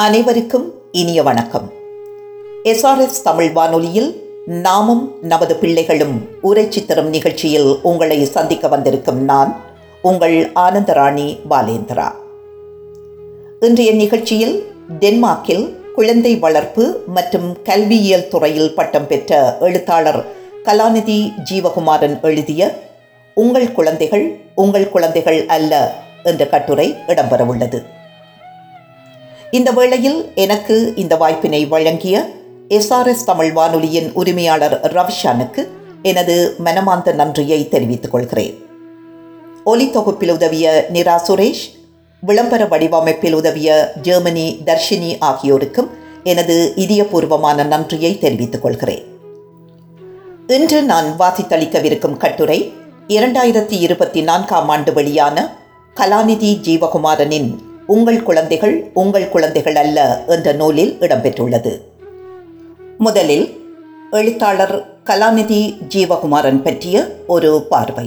அனைவருக்கும் இனிய வணக்கம் எஸ்ஆர்எஸ் தமிழ் வானொலியில் நாமும் நமது பிள்ளைகளும் உரை சித்திரம் நிகழ்ச்சியில் உங்களை சந்திக்க வந்திருக்கும் நான் உங்கள் ஆனந்தராணி பாலேந்திரா இன்றைய நிகழ்ச்சியில் டென்மார்க்கில் குழந்தை வளர்ப்பு மற்றும் கல்வியியல் துறையில் பட்டம் பெற்ற எழுத்தாளர் கலாநிதி ஜீவகுமாரன் எழுதிய உங்கள் குழந்தைகள் உங்கள் குழந்தைகள் அல்ல என்ற கட்டுரை இடம்பெறவுள்ளது இந்த வேளையில் எனக்கு இந்த வாய்ப்பினை வழங்கிய எஸ்ஆர்எஸ் தமிழ் வானொலியின் உரிமையாளர் ரவிஷானுக்கு எனது மனமார்ந்த நன்றியை தெரிவித்துக் கொள்கிறேன் ஒலி தொகுப்பில் உதவிய நிரா சுரேஷ் விளம்பர வடிவமைப்பில் உதவிய ஜெர்மனி தர்ஷினி ஆகியோருக்கும் எனது இதயபூர்வமான நன்றியை தெரிவித்துக் கொள்கிறேன் இன்று நான் வாசித்தளிக்கவிருக்கும் கட்டுரை இரண்டாயிரத்தி இருபத்தி நான்காம் ஆண்டு வெளியான கலாநிதி ஜீவகுமாரனின் உங்கள் குழந்தைகள் உங்கள் குழந்தைகள் அல்ல என்ற நூலில் இடம்பெற்றுள்ளது முதலில் எழுத்தாளர் கலாநிதி ஜீவகுமாரன் பற்றிய ஒரு பார்வை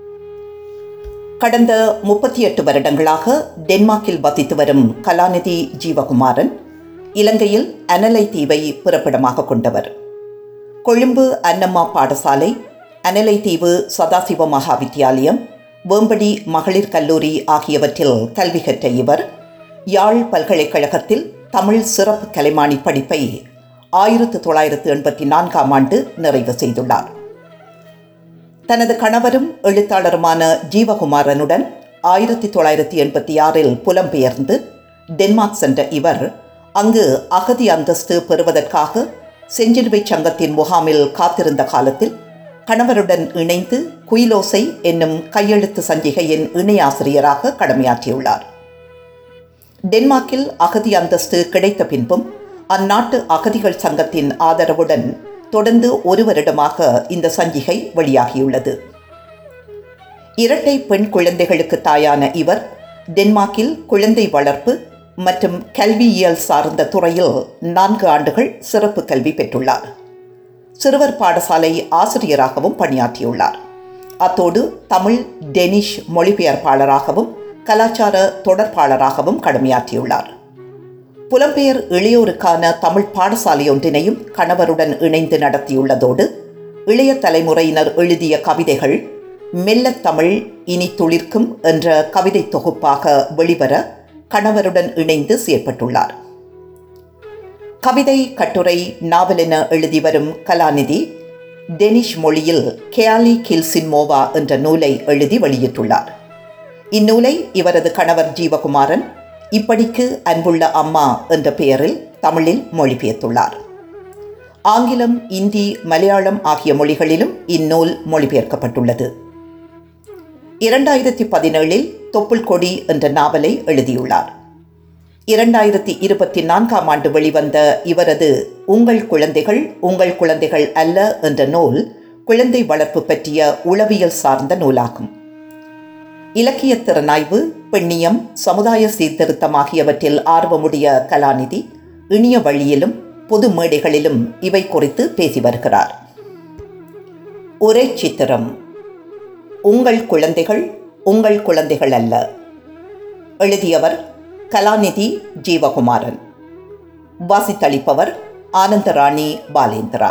கடந்த முப்பத்தி எட்டு வருடங்களாக டென்மார்க்கில் வசித்து வரும் கலாநிதி ஜீவகுமாரன் இலங்கையில் அனலை தீவை பிறப்பிடமாக கொண்டவர் கொழும்பு அன்னம்மா பாடசாலை அனலை தீவு சதாசிவ மகா வித்தியாலயம் வேம்படி மகளிர் கல்லூரி ஆகியவற்றில் கல்வி கற்ற இவர் யாழ் பல்கலைக்கழகத்தில் தமிழ் சிறப்பு கலைமானி படிப்பை ஆயிரத்து தொள்ளாயிரத்து எண்பத்தி நான்காம் ஆண்டு நிறைவு செய்துள்ளார் தனது கணவரும் எழுத்தாளருமான ஜீவகுமாரனுடன் ஆயிரத்தி தொள்ளாயிரத்தி எண்பத்தி ஆறில் புலம்பெயர்ந்து டென்மார்க் சென்ற இவர் அங்கு அகதி அந்தஸ்து பெறுவதற்காக செஞ்சிலுவை சங்கத்தின் முகாமில் காத்திருந்த காலத்தில் கணவருடன் இணைந்து குயிலோசை என்னும் கையெழுத்து சஞ்சிகையின் இணை ஆசிரியராக கடமையாற்றியுள்ளார் டென்மார்க்கில் அகதி அந்தஸ்து கிடைத்த பின்பும் அந்நாட்டு அகதிகள் சங்கத்தின் ஆதரவுடன் தொடர்ந்து ஒரு வருடமாக இந்த சஞ்சிகை வெளியாகியுள்ளது இரட்டை பெண் குழந்தைகளுக்கு தாயான இவர் டென்மார்க்கில் குழந்தை வளர்ப்பு மற்றும் கல்வியியல் சார்ந்த துறையில் நான்கு ஆண்டுகள் சிறப்பு கல்வி பெற்றுள்ளார் சிறுவர் பாடசாலை ஆசிரியராகவும் பணியாற்றியுள்ளார் அத்தோடு தமிழ் டெனிஷ் மொழிபெயர்ப்பாளராகவும் கலாச்சார தொடர்பாளராகவும் கடமையாற்றியுள்ளார் புலம்பெயர் இளையோருக்கான தமிழ் பாடசாலை ஒன்றினையும் கணவருடன் இணைந்து நடத்தியுள்ளதோடு இளைய தலைமுறையினர் எழுதிய கவிதைகள் மெல்லத் தமிழ் இனி துளிர்க்கும் என்ற கவிதை தொகுப்பாக வெளிவர கணவருடன் இணைந்து செயற்பட்டுள்ளார் கவிதை கட்டுரை நாவல் என எழுதி வரும் கலாநிதி டெனிஷ் மொழியில் கேலி கில்சின்மோவா என்ற நூலை எழுதி வெளியிட்டுள்ளார் இந்நூலை இவரது கணவர் ஜீவகுமாரன் இப்படிக்கு அன்புள்ள அம்மா என்ற பெயரில் தமிழில் மொழிபெயர்த்துள்ளார் ஆங்கிலம் இந்தி மலையாளம் ஆகிய மொழிகளிலும் இந்நூல் மொழிபெயர்க்கப்பட்டுள்ளது இரண்டாயிரத்தி பதினேழில் தொப்புள் கொடி என்ற நாவலை எழுதியுள்ளார் இரண்டாயிரத்தி இருபத்தி நான்காம் ஆண்டு வெளிவந்த இவரது உங்கள் குழந்தைகள் உங்கள் குழந்தைகள் அல்ல என்ற நூல் குழந்தை வளர்ப்பு பற்றிய உளவியல் சார்ந்த நூலாகும் இலக்கிய திறனாய்வு பெண்ணியம் சமுதாய சீர்திருத்தம் ஆகியவற்றில் ஆர்வமுடைய கலாநிதி இனிய வழியிலும் பொது மேடைகளிலும் இவை குறித்து பேசி வருகிறார் ஒரே சித்திரம் உங்கள் குழந்தைகள் உங்கள் குழந்தைகள் அல்ல எழுதியவர் கலாநிதி ஜீவகுமாரன் வாசித்தளிப்பவர் ஆனந்தராணி பாலேந்திரா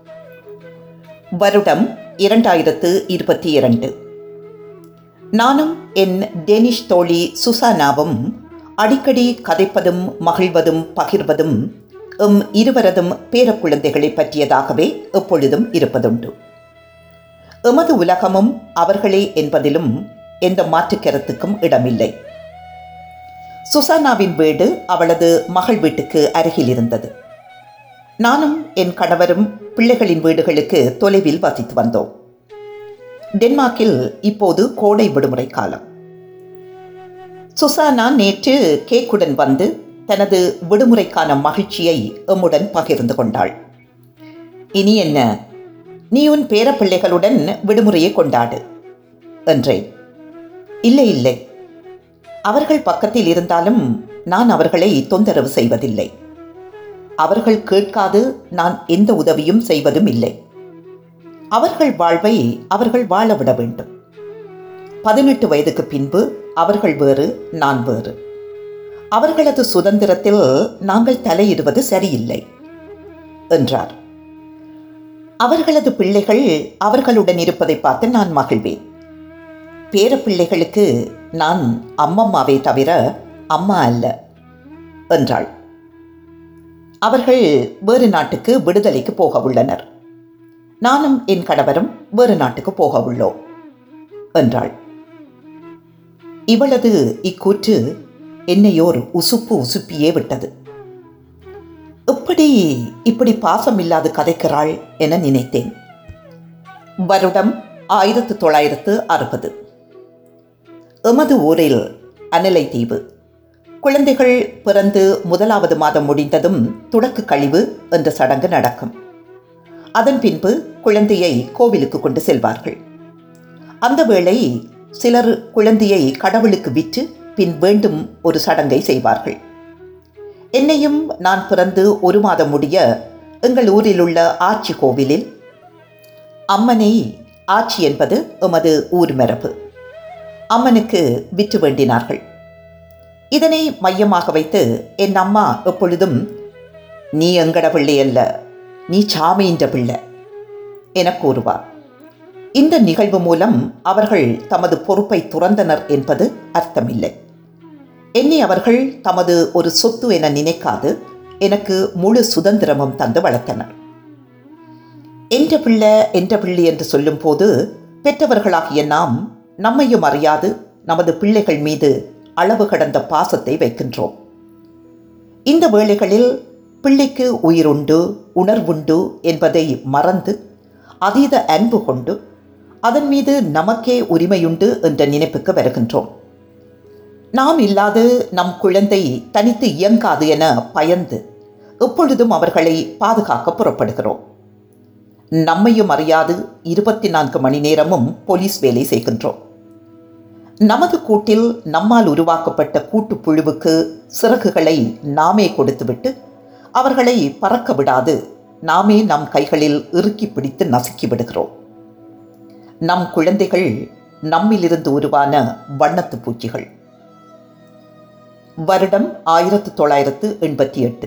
வருடம் இரண்டாயிரத்து இருபத்தி இரண்டு நானும் என் டேனிஷ் தோழி சுசானாவும் அடிக்கடி கதைப்பதும் மகிழ்வதும் பகிர்வதும் எம் இருவரதும் பேரக்குழந்தைகளை பற்றியதாகவே எப்பொழுதும் இருப்பதுண்டு எமது உலகமும் அவர்களே என்பதிலும் எந்த மாற்றுக் கருத்துக்கும் இடமில்லை சுசானாவின் வீடு அவளது மகள் வீட்டுக்கு அருகில் இருந்தது நானும் என் கணவரும் பிள்ளைகளின் வீடுகளுக்கு தொலைவில் வசித்து வந்தோம் டென்மார்க்கில் இப்போது கோடை விடுமுறை காலம் சுசானா நேற்று கேக்குடன் வந்து தனது விடுமுறைக்கான மகிழ்ச்சியை எம்முடன் பகிர்ந்து கொண்டாள் இனி என்ன நீ உன் பேரப்பிள்ளைகளுடன் விடுமுறையை கொண்டாடு என்றேன் இல்லை இல்லை அவர்கள் பக்கத்தில் இருந்தாலும் நான் அவர்களை தொந்தரவு செய்வதில்லை அவர்கள் கேட்காது நான் எந்த உதவியும் செய்வதும் இல்லை அவர்கள் வாழ்வை அவர்கள் வாழ விட வேண்டும் பதினெட்டு வயதுக்கு பின்பு அவர்கள் வேறு நான் வேறு அவர்களது சுதந்திரத்தில் நாங்கள் தலையிடுவது சரியில்லை என்றார் அவர்களது பிள்ளைகள் அவர்களுடன் இருப்பதை பார்த்து நான் மகிழ்வேன் பேரப்பிள்ளைகளுக்கு நான் அம்மம்மாவே தவிர அம்மா அல்ல என்றாள் அவர்கள் வேறு நாட்டுக்கு விடுதலைக்கு போக உள்ளனர் நானும் என் கணவரும் வேறு நாட்டுக்கு போக உள்ளோம் என்றாள் இவளது இக்கூற்று என்னையோர் உசுப்பு உசுப்பியே விட்டது எப்படி இப்படி பாசம் இல்லாது கதைக்கிறாள் என நினைத்தேன் வருடம் ஆயிரத்து தொள்ளாயிரத்து அறுபது எமது ஊரில் அனலை தீவு குழந்தைகள் பிறந்து முதலாவது மாதம் முடிந்ததும் துடக்கு கழிவு என்ற சடங்கு நடக்கும் அதன் பின்பு குழந்தையை கோவிலுக்கு கொண்டு செல்வார்கள் அந்த வேளை சிலர் குழந்தையை கடவுளுக்கு விற்று பின் வேண்டும் ஒரு சடங்கை செய்வார்கள் என்னையும் நான் பிறந்து ஒரு மாதம் முடிய எங்கள் ஊரில் உள்ள ஆட்சி கோவிலில் அம்மனை ஆட்சி என்பது எமது ஊர் மரபு அம்மனுக்கு விற்று வேண்டினார்கள் இதனை மையமாக வைத்து என் அம்மா எப்பொழுதும் நீ எங்கட பிள்ளை அல்ல நீ சாமியின்ற பிள்ளை என கூறுவார் இந்த நிகழ்வு மூலம் அவர்கள் தமது பொறுப்பை துறந்தனர் என்பது அர்த்தமில்லை என்னை அவர்கள் தமது ஒரு சொத்து என நினைக்காது எனக்கு முழு சுதந்திரமும் தந்து வளர்த்தனர் என்ற பிள்ளை என்ற பிள்ளை என்று சொல்லும்போது பெற்றவர்களாகிய நாம் நம்மையும் அறியாது நமது பிள்ளைகள் மீது அளவு கடந்த பாசத்தை வைக்கின்றோம் இந்த வேளைகளில் பிள்ளைக்கு உயிருண்டு உணர்வுண்டு என்பதை மறந்து அதீத அன்பு கொண்டு அதன் மீது நமக்கே உரிமையுண்டு என்ற நினைப்புக்கு வருகின்றோம் நாம் இல்லாது நம் குழந்தை தனித்து இயங்காது என பயந்து எப்பொழுதும் அவர்களை பாதுகாக்க புறப்படுகிறோம் நம்மையும் அறியாது இருபத்தி நான்கு மணி நேரமும் போலீஸ் வேலை செய்கின்றோம் நமது கூட்டில் நம்மால் உருவாக்கப்பட்ட கூட்டுப்புழுவுக்கு சிறகுகளை நாமே கொடுத்துவிட்டு அவர்களை பறக்க விடாது நாமே நம் கைகளில் இறுக்கி பிடித்து நசுக்கி விடுகிறோம் நம் குழந்தைகள் நம்மிலிருந்து உருவான வண்ணத்து பூச்சிகள் வருடம் ஆயிரத்து தொள்ளாயிரத்து எண்பத்தி எட்டு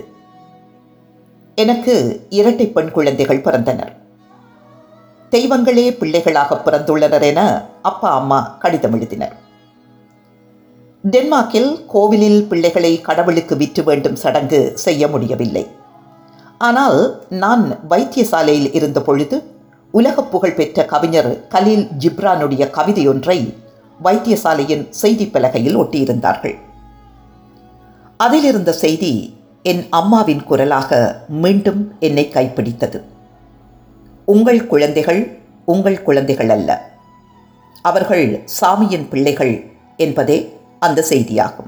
எனக்கு இரட்டை பெண் குழந்தைகள் பிறந்தனர் தெய்வங்களே பிள்ளைகளாக பிறந்துள்ளனர் என அப்பா அம்மா கடிதம் எழுதினர் டென்மார்க்கில் கோவிலில் பிள்ளைகளை கடவுளுக்கு விற்று வேண்டும் சடங்கு செய்ய முடியவில்லை ஆனால் நான் வைத்தியசாலையில் இருந்த பொழுது உலக புகழ் பெற்ற கவிஞர் கலீல் ஜிப்ரானுடைய கவிதையொன்றை வைத்தியசாலையின் செய்தி பலகையில் ஒட்டியிருந்தார்கள் அதில் இருந்த செய்தி என் அம்மாவின் குரலாக மீண்டும் என்னை கைப்பிடித்தது உங்கள் குழந்தைகள் உங்கள் குழந்தைகள் அல்ல அவர்கள் சாமியின் பிள்ளைகள் என்பதே அந்த செய்தியாகும்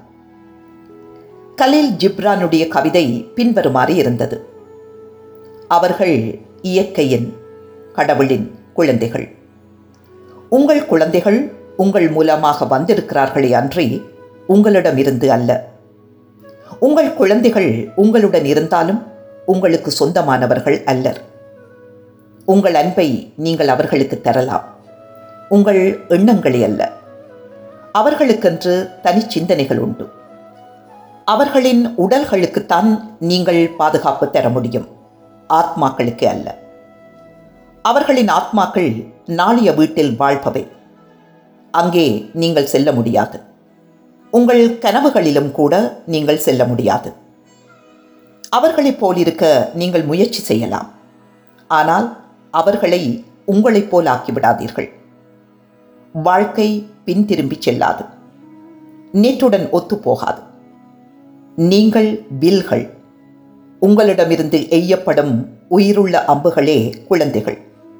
கலீல் ஜிப்ரானுடைய கவிதை பின்வருமாறு இருந்தது அவர்கள் இயற்கையின் கடவுளின் குழந்தைகள் உங்கள் குழந்தைகள் உங்கள் மூலமாக வந்திருக்கிறார்களே அன்றி உங்களிடமிருந்து அல்ல உங்கள் குழந்தைகள் உங்களுடன் இருந்தாலும் உங்களுக்கு சொந்தமானவர்கள் அல்லர் உங்கள் அன்பை நீங்கள் அவர்களுக்கு தரலாம் உங்கள் எண்ணங்களே அல்ல அவர்களுக்கென்று தனி சிந்தனைகள் உண்டு அவர்களின் உடல்களுக்குத்தான் நீங்கள் பாதுகாப்பு தர முடியும் ஆத்மாக்களுக்கு அல்ல அவர்களின் ஆத்மாக்கள் நாளைய வீட்டில் வாழ்பவை அங்கே நீங்கள் செல்ல முடியாது உங்கள் கனவுகளிலும் கூட நீங்கள் செல்ல முடியாது அவர்களைப் போலிருக்க நீங்கள் முயற்சி செய்யலாம் ஆனால் அவர்களை உங்களைப் போல் ஆக்கிவிடாதீர்கள் வாழ்க்கை பின் திரும்பிச் செல்லாது நேற்றுடன் ஒத்துப்போகாது நீங்கள் வில்கள் உங்களிடமிருந்து எய்யப்படும் உயிருள்ள அம்புகளே குழந்தைகள்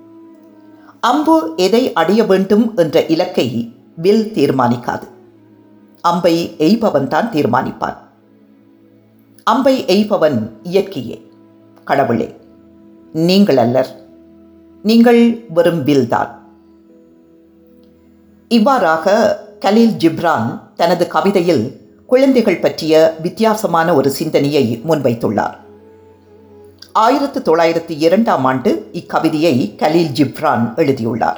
அம்பு எதை அடைய வேண்டும் என்ற இலக்கை வில் தீர்மானிக்காது அம்பை எய்பவன் தான் தீர்மானிப்பான் அம்பை எய்பவன் இயற்கையே கடவுளே நீங்கள் அல்லர் நீங்கள் வெறும் வில்தான் இவ்வாறாக கலீல் ஜிப்ரான் தனது கவிதையில் குழந்தைகள் பற்றிய வித்தியாசமான ஒரு சிந்தனையை முன்வைத்துள்ளார் ஆயிரத்து தொள்ளாயிரத்து இரண்டாம் ஆண்டு இக்கவிதையை கலீல் ஜிப்ரான் எழுதியுள்ளார்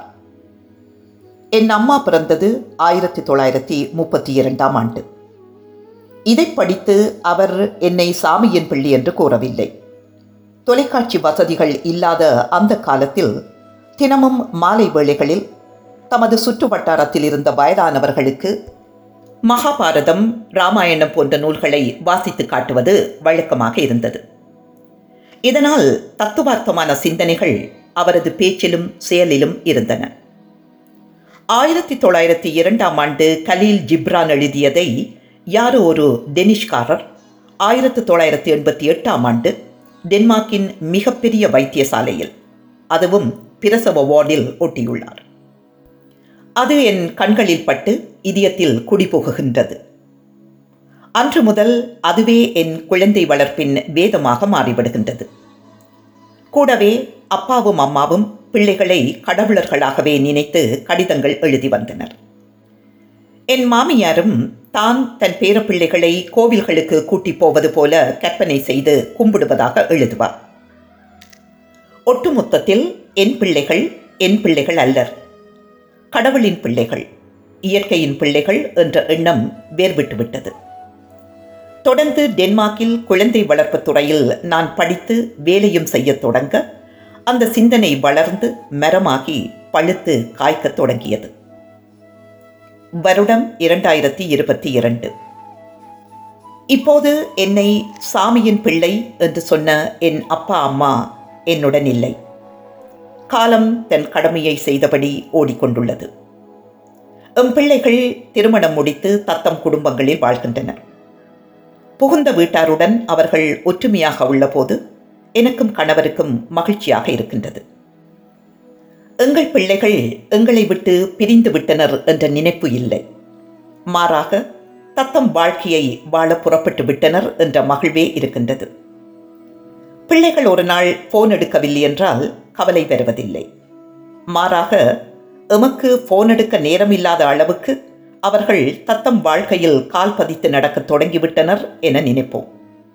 என் அம்மா பிறந்தது ஆயிரத்தி தொள்ளாயிரத்தி முப்பத்தி இரண்டாம் ஆண்டு இதை படித்து அவர் என்னை சாமியின் பிள்ளை என்று கூறவில்லை தொலைக்காட்சி வசதிகள் இல்லாத அந்த காலத்தில் தினமும் மாலை வேளைகளில் தமது சுற்று வட்டாரத்தில் இருந்த வயதானவர்களுக்கு மகாபாரதம் ராமாயணம் போன்ற நூல்களை வாசித்து காட்டுவது வழக்கமாக இருந்தது இதனால் தத்துவார்த்தமான சிந்தனைகள் அவரது பேச்சிலும் செயலிலும் இருந்தன ஆயிரத்தி தொள்ளாயிரத்தி இரண்டாம் ஆண்டு கலீல் ஜிப்ரான் எழுதியதை யாரோ ஒரு டெனிஷ்காரர் ஆயிரத்தி தொள்ளாயிரத்தி எண்பத்தி எட்டாம் ஆண்டு டென்மார்க்கின் மிகப்பெரிய வைத்தியசாலையில் அதுவும் பிரசவ வார்டில் ஒட்டியுள்ளார் அது என் கண்களில் பட்டு இதயத்தில் குடிபுகுகின்றது அன்று முதல் அதுவே என் குழந்தை வளர்ப்பின் வேதமாக மாறிவிடுகின்றது கூடவே அப்பாவும் அம்மாவும் பிள்ளைகளை கடவுளர்களாகவே நினைத்து கடிதங்கள் எழுதி வந்தனர் என் மாமியாரும் தான் தன் பேரப்பிள்ளைகளை கோவில்களுக்கு கூட்டி போவது போல கற்பனை செய்து கும்பிடுவதாக எழுதுவார் ஒட்டுமொத்தத்தில் என் பிள்ளைகள் என் பிள்ளைகள் அல்லர் கடவுளின் பிள்ளைகள் இயற்கையின் பிள்ளைகள் என்ற எண்ணம் வேர்விட்டுவிட்டது தொடர்ந்து டென்மார்க்கில் குழந்தை வளர்ப்புத் துறையில் நான் படித்து வேலையும் செய்யத் தொடங்க அந்த சிந்தனை வளர்ந்து மரமாகி பழுத்து காய்க்கத் தொடங்கியது வருடம் இரண்டாயிரத்தி இருபத்தி இரண்டு இப்போது என்னை சாமியின் பிள்ளை என்று சொன்ன என் அப்பா அம்மா என்னுடன் இல்லை காலம் தன் கடமையை செய்தபடி ஓடிக்கொண்டுள்ளது எம் பிள்ளைகள் திருமணம் முடித்து தத்தம் குடும்பங்களில் வாழ்கின்றனர் புகுந்த வீட்டாருடன் அவர்கள் ஒற்றுமையாக உள்ளபோது எனக்கும் கணவருக்கும் மகிழ்ச்சியாக இருக்கின்றது எங்கள் பிள்ளைகள் எங்களை விட்டு பிரிந்து விட்டனர் என்ற நினைப்பு இல்லை மாறாக தத்தம் வாழ்க்கையை வாழ புறப்பட்டு விட்டனர் என்ற மகிழ்வே இருக்கின்றது பிள்ளைகள் ஒரு நாள் போன் எடுக்கவில்லை என்றால் கவலை வருவதில்லை மாறாக எமக்கு போன் எடுக்க நேரமில்லாத அளவுக்கு அவர்கள் தத்தம் வாழ்க்கையில் கால் பதித்து நடக்கத் தொடங்கிவிட்டனர் என நினைப்போம்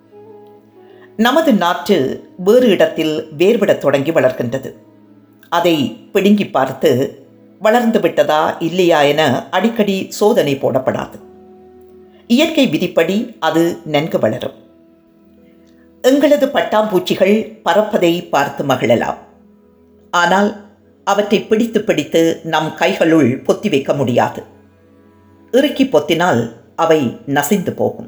நமது நாற்று வேறு இடத்தில் வேர்விடத் தொடங்கி வளர்கின்றது அதை பிடுங்கி பார்த்து வளர்ந்து விட்டதா இல்லையா என அடிக்கடி சோதனை போடப்படாது இயற்கை விதிப்படி அது நன்கு வளரும் எங்களது பட்டாம்பூச்சிகள் பறப்பதை பார்த்து மகிழலாம் ஆனால் அவற்றை பிடித்து பிடித்து நம் கைகளுள் பொத்தி வைக்க முடியாது இறுக்கி பொத்தினால் அவை நசிந்து போகும்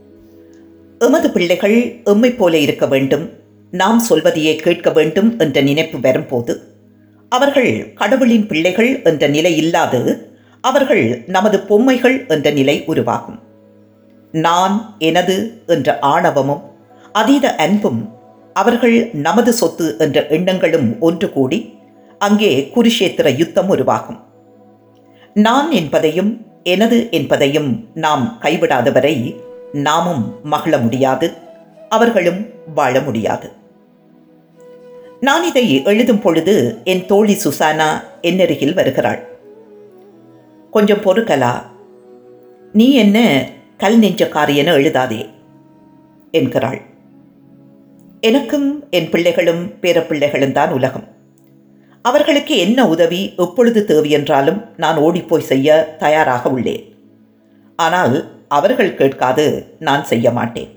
எமது பிள்ளைகள் எம்மை போல இருக்க வேண்டும் நாம் சொல்வதையே கேட்க வேண்டும் என்ற நினைப்பு வரும்போது அவர்கள் கடவுளின் பிள்ளைகள் என்ற நிலை இல்லாது அவர்கள் நமது பொம்மைகள் என்ற நிலை உருவாகும் நான் எனது என்ற ஆணவமும் அதீத அன்பும் அவர்கள் நமது சொத்து என்ற எண்ணங்களும் ஒன்று கூடி அங்கே குருஷேத்திர யுத்தம் உருவாகும் நான் என்பதையும் எனது என்பதையும் நாம் கைவிடாதவரை நாமும் மகிழ முடியாது அவர்களும் வாழ முடியாது நான் இதை எழுதும் பொழுது என் தோழி சுசானா என்னருகில் வருகிறாள் கொஞ்சம் பொறுக்கலா நீ என்ன கல் நெஞ்சக்காரி என எழுதாதே என்கிறாள் எனக்கும் என் பிள்ளைகளும் பேரப்பிள்ளைகளும் தான் உலகம் அவர்களுக்கு என்ன உதவி எப்பொழுது தேவை என்றாலும் நான் ஓடிப்போய் செய்ய தயாராக உள்ளேன் ஆனால் அவர்கள் கேட்காது நான் செய்ய மாட்டேன்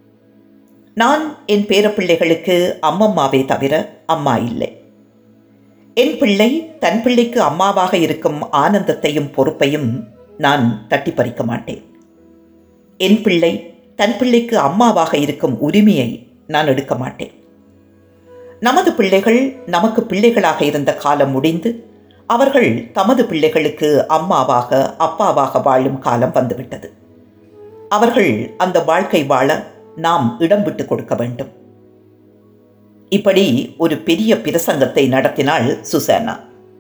நான் என் பேரப்பிள்ளைகளுக்கு அம்மம்மாவே தவிர அம்மா இல்லை என் பிள்ளை தன் பிள்ளைக்கு அம்மாவாக இருக்கும் ஆனந்தத்தையும் பொறுப்பையும் நான் தட்டி பறிக்க மாட்டேன் என் பிள்ளை தன் பிள்ளைக்கு அம்மாவாக இருக்கும் உரிமையை நான் எடுக்க மாட்டேன் நமது பிள்ளைகள் நமக்கு பிள்ளைகளாக இருந்த காலம் முடிந்து அவர்கள் தமது பிள்ளைகளுக்கு அம்மாவாக அப்பாவாக வாழும் காலம் வந்துவிட்டது அவர்கள் அந்த வாழ்க்கை வாழ நாம் இடம் விட்டு கொடுக்க வேண்டும் இப்படி ஒரு பெரிய பிரசங்கத்தை நடத்தினாள் சுசானா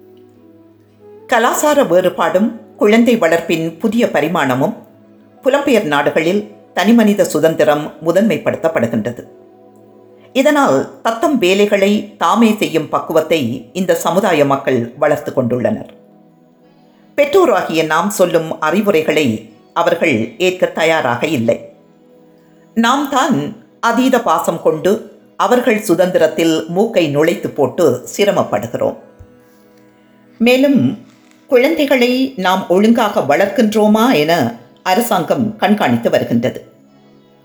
கலாசார வேறுபாடும் குழந்தை வளர்ப்பின் புதிய பரிமாணமும் புலம்பெயர் நாடுகளில் தனிமனித சுதந்திரம் முதன்மைப்படுத்தப்படுகின்றது இதனால் தத்தம் வேலைகளை தாமே செய்யும் பக்குவத்தை இந்த சமுதாய மக்கள் வளர்த்து கொண்டுள்ளனர் பெற்றோராகிய நாம் சொல்லும் அறிவுரைகளை அவர்கள் ஏற்க தயாராக இல்லை நாம் தான் அதீத பாசம் கொண்டு அவர்கள் சுதந்திரத்தில் மூக்கை நுழைத்து போட்டு சிரமப்படுகிறோம் மேலும் குழந்தைகளை நாம் ஒழுங்காக வளர்க்கின்றோமா என அரசாங்கம் கண்காணித்து வருகின்றது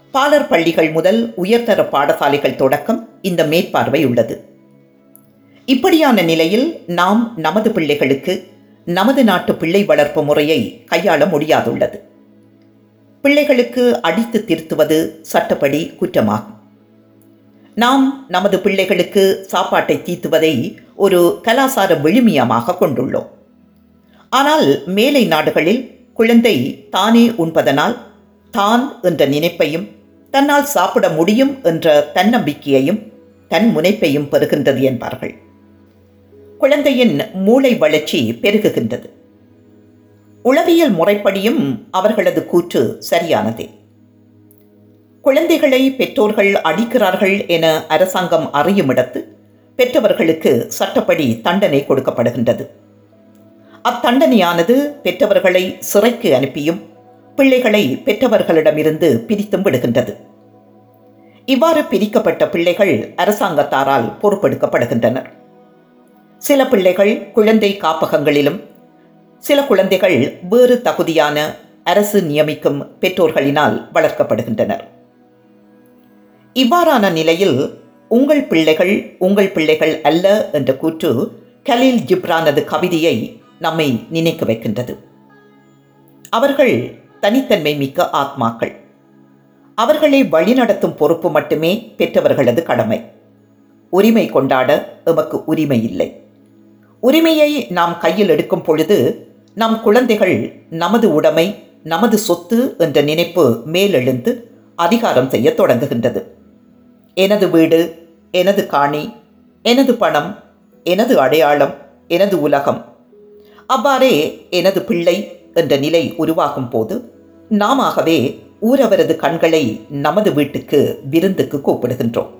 பாலர் பள்ளிகள் முதல் உயர்தர பாடசாலைகள் தொடக்கம் இந்த மேற்பார்வை உள்ளது இப்படியான நிலையில் நாம் நமது பிள்ளைகளுக்கு நமது நாட்டு பிள்ளை வளர்ப்பு முறையை கையாள முடியாதுள்ளது பிள்ளைகளுக்கு அடித்து திருத்துவது சட்டப்படி குற்றமாகும் நாம் நமது பிள்ளைகளுக்கு சாப்பாட்டை தீத்துவதை ஒரு கலாசார விழுமியமாக கொண்டுள்ளோம் ஆனால் மேலை நாடுகளில் குழந்தை தானே உண்பதனால் தான் என்ற நினைப்பையும் தன்னால் சாப்பிட முடியும் என்ற தன்னம்பிக்கையையும் தன் முனைப்பையும் பெறுகின்றது என்பார்கள் குழந்தையின் மூளை வளர்ச்சி பெருகுகின்றது உளவியல் முறைப்படியும் அவர்களது கூற்று சரியானதே குழந்தைகளை பெற்றோர்கள் அடிக்கிறார்கள் என அரசாங்கம் அறியும் இடத்து பெற்றவர்களுக்கு சட்டப்படி தண்டனை கொடுக்கப்படுகின்றது அத்தண்டனையானது பெற்றவர்களை சிறைக்கு அனுப்பியும் பிள்ளைகளை பெற்றவர்களிடமிருந்து பிரித்தும் விடுகின்றது இவ்வாறு பிரிக்கப்பட்ட பிள்ளைகள் அரசாங்கத்தாரால் பொறுப்பெடுக்கப்படுகின்றனர் சில பிள்ளைகள் குழந்தை காப்பகங்களிலும் சில குழந்தைகள் வேறு தகுதியான அரசு நியமிக்கும் பெற்றோர்களினால் வளர்க்கப்படுகின்றனர் இவ்வாறான நிலையில் உங்கள் பிள்ளைகள் உங்கள் பிள்ளைகள் அல்ல என்ற கூற்று கலீல் ஜிப்ரானது கவிதையை நம்மை நினைக்க வைக்கின்றது அவர்கள் தனித்தன்மை மிக்க ஆத்மாக்கள் அவர்களை வழிநடத்தும் பொறுப்பு மட்டுமே பெற்றவர்களது கடமை உரிமை கொண்டாட எமக்கு உரிமை இல்லை உரிமையை நாம் கையில் எடுக்கும் பொழுது நம் குழந்தைகள் நமது உடைமை நமது சொத்து என்ற நினைப்பு மேலெழுந்து அதிகாரம் செய்ய தொடங்குகின்றது எனது வீடு எனது காணி எனது பணம் எனது அடையாளம் எனது உலகம் அவ்வாறே எனது பிள்ளை என்ற நிலை உருவாகும் போது நாமவே ஊரவரது கண்களை நமது வீட்டுக்கு விருந்துக்கு கூப்பிடுகின்றோம்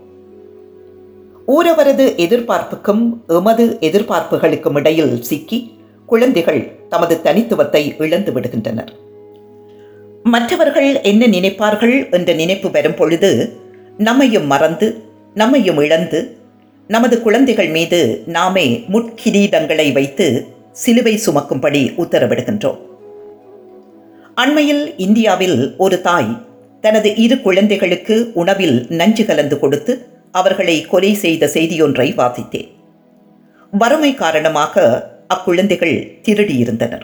ஊரவரது எதிர்பார்ப்புக்கும் எமது எதிர்பார்ப்புகளுக்கும் இடையில் சிக்கி குழந்தைகள் தமது தனித்துவத்தை இழந்து விடுகின்றனர் மற்றவர்கள் என்ன நினைப்பார்கள் என்ற நினைப்பு வரும் பொழுது நம்மையும் மறந்து நம்மையும் இழந்து நமது குழந்தைகள் மீது நாமே முட்கிரீடங்களை வைத்து சிலுவை சுமக்கும்படி உத்தரவிடுகின்றோம் அண்மையில் இந்தியாவில் ஒரு தாய் தனது இரு குழந்தைகளுக்கு உணவில் நஞ்சு கலந்து கொடுத்து அவர்களை கொலை செய்த செய்தியொன்றை வாசித்தேன் வறுமை காரணமாக அக்குழந்தைகள் திருடியிருந்தனர்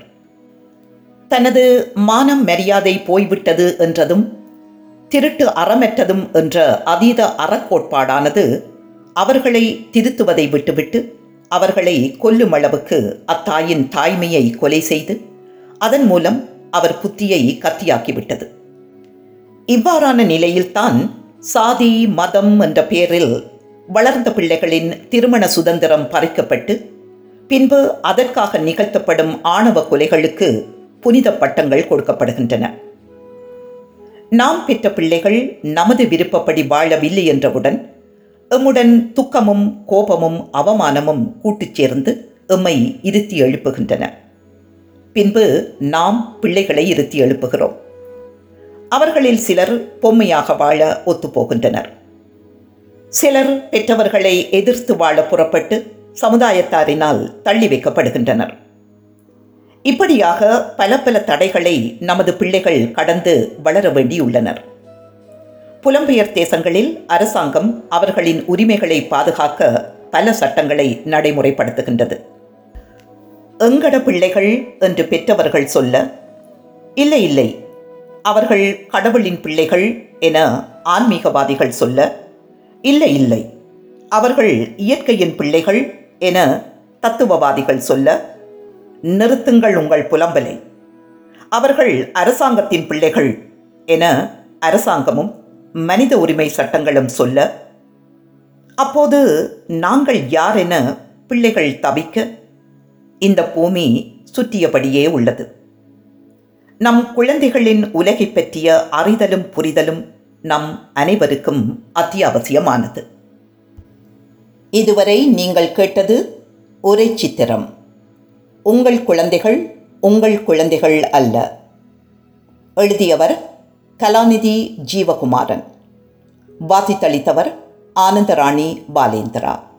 தனது மானம் மரியாதை போய்விட்டது என்றதும் திருட்டு அறமற்றதும் என்ற அதீத அறக்கோட்பாடானது அவர்களை திருத்துவதை விட்டுவிட்டு அவர்களை கொல்லும் அளவுக்கு அத்தாயின் தாய்மையை கொலை செய்து அதன் மூலம் அவர் புத்தியை கத்தியாக்கிவிட்டது இவ்வாறான நிலையில்தான் சாதி மதம் என்ற பெயரில் வளர்ந்த பிள்ளைகளின் திருமண சுதந்திரம் பறிக்கப்பட்டு பின்பு அதற்காக நிகழ்த்தப்படும் ஆணவ கொலைகளுக்கு புனித பட்டங்கள் கொடுக்கப்படுகின்றன நாம் பெற்ற பிள்ளைகள் நமது விருப்பப்படி வாழவில்லை என்றவுடன் எம்முடன் துக்கமும் கோபமும் அவமானமும் கூட்டுச் சேர்ந்து எம்மை இருத்தி எழுப்புகின்றன பின்பு நாம் பிள்ளைகளை இருத்தி எழுப்புகிறோம் அவர்களில் சிலர் பொம்மையாக வாழ ஒத்துப்போகின்றனர் சிலர் பெற்றவர்களை எதிர்த்து வாழ புறப்பட்டு சமுதாயத்தாரினால் தள்ளி வைக்கப்படுகின்றனர் இப்படியாக பல பல தடைகளை நமது பிள்ளைகள் கடந்து வளர வேண்டியுள்ளனர் புலம்பெயர் தேசங்களில் அரசாங்கம் அவர்களின் உரிமைகளை பாதுகாக்க பல சட்டங்களை நடைமுறைப்படுத்துகின்றது எங்கட பிள்ளைகள் என்று பெற்றவர்கள் சொல்ல இல்லை இல்லை அவர்கள் கடவுளின் பிள்ளைகள் என ஆன்மீகவாதிகள் சொல்ல இல்லை இல்லை அவர்கள் இயற்கையின் பிள்ளைகள் என தத்துவவாதிகள் சொல்ல நிறுத்துங்கள் உங்கள் புலம்பலை அவர்கள் அரசாங்கத்தின் பிள்ளைகள் என அரசாங்கமும் மனித உரிமை சட்டங்களும் சொல்ல அப்போது நாங்கள் யார் என பிள்ளைகள் தவிக்க இந்த பூமி சுற்றியபடியே உள்ளது நம் குழந்தைகளின் உலகை பற்றிய அறிதலும் புரிதலும் நம் அனைவருக்கும் அத்தியாவசியமானது இதுவரை நீங்கள் கேட்டது ஒரே சித்திரம் உங்கள் குழந்தைகள் உங்கள் குழந்தைகள் அல்ல எழுதியவர் கலாநிதி ஜீவகுமாரன் வாசித்தளித்தவர் ஆனந்தராணி பாலேந்திரா